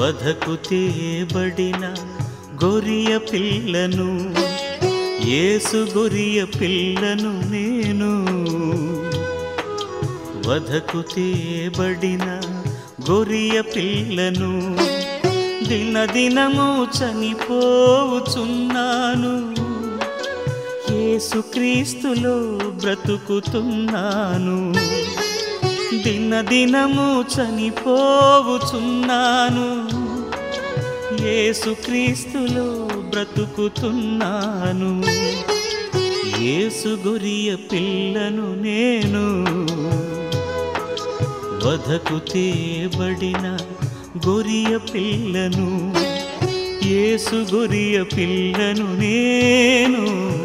వధకు తేబడిన గొరియ పిల్లను యేసు గొరియ పిల్లను నేను వధకు తేబడిన గొరియ పిల్లను దినదినము చనిపోవుచున్నాను యేసుక్రీస్తులో బ్రతుకుతున్నాను దినదినము చనిపోవుచున్నాను యేసుక్రీస్తులో బ్రతుకుతున్నాను యేసు గొరియ పిల్లను నేను వధకు తేబడిన గొరియ పిల్లను యేసు గొరియ పిల్లను నేను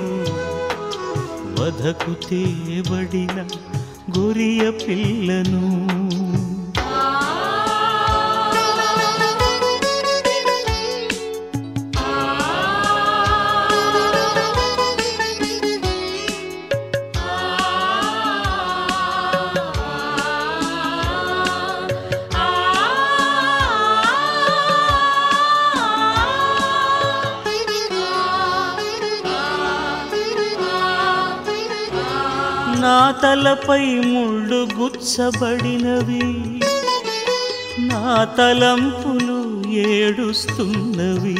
వధకు తేబడిన గొరియ పిల్లను నా తలపై ముళ్ళు గుచ్చబడినవి నా తలంపులు ఏడుస్తున్నవి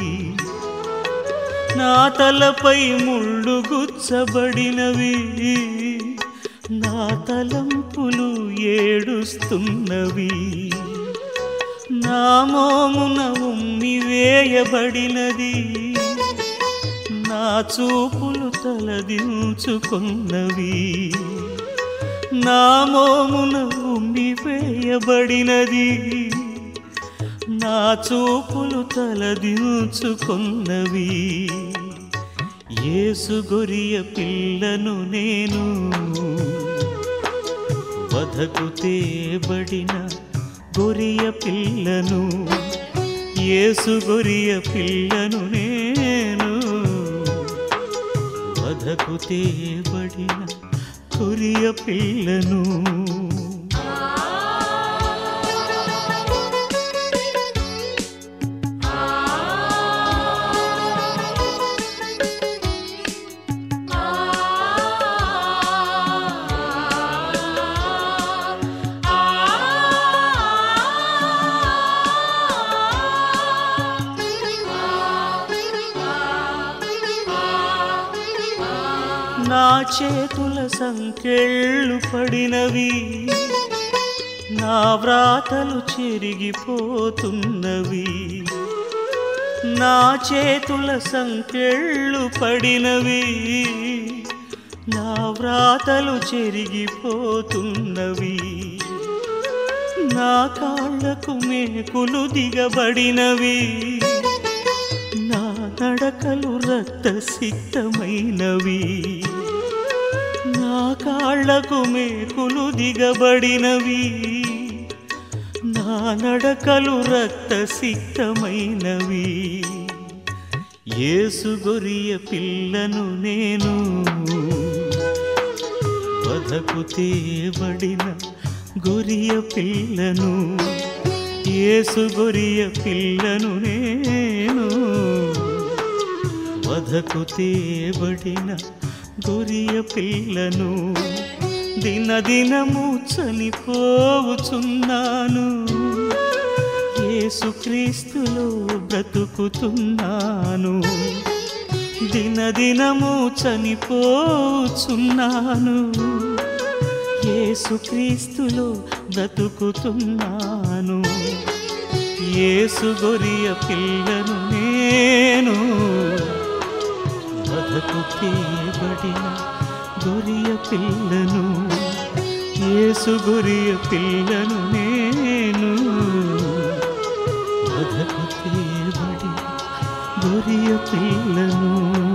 నా తలపై ముళ్ళు గుచ్చబడినవి నా తలంపులు ఏడుస్తున్నవి నా మోమున ఉమ్మి వేయబడినది నా చూపులు తలదించుకున్నవి నా మోమున ఉమ్మి వేయబడినది నా చూపులు తలదించుకున్నవి యేసు గొరియ పిల్లను నేను వధకు తేబడిన గొరియ పిల్లను యేసు గొరియ పిల్లను నేను వధకు తేబడిన కొరియ పిల్లను నా చేతుల సంకెళ్ళు పడినవి నా వ్రాతలు చెరిగిపోతున్నవి నా చేతుల సంకెళ్ళు పడినవి నా వ్రాతలు చెరిగిపోతున్నవి నా కాళ్ళకు మేకులు దిగబడినవి నా నడకలు రక్తసిక్తమైనవి నా కాళ్ళకు మేకులు దిగబడినవి నా నడకలు రక్తసిక్తమైనవి యేసు గొరియ పిల్లను నేను వధకు తేబడిన గొరియ పిల్లను యేసు గొరియ పిల్లను నేను వధకు తేబడిన గొరియ పిల్లను దినదినము చనిపోవుచున్నాను యేసుక్రీస్తులో బ్రతుకుతున్నాను దినదినము చనిపోచున్నాను యేసుక్రీస్తులో బ్రతుకుతున్నాను యేసు గొరియ పిల్లను నేను వధకు తేబడిన గొరియ పిల్లను యేసు గొరియ పిల్లను నేను వధకు తేబడిన గొరియ పిల్లను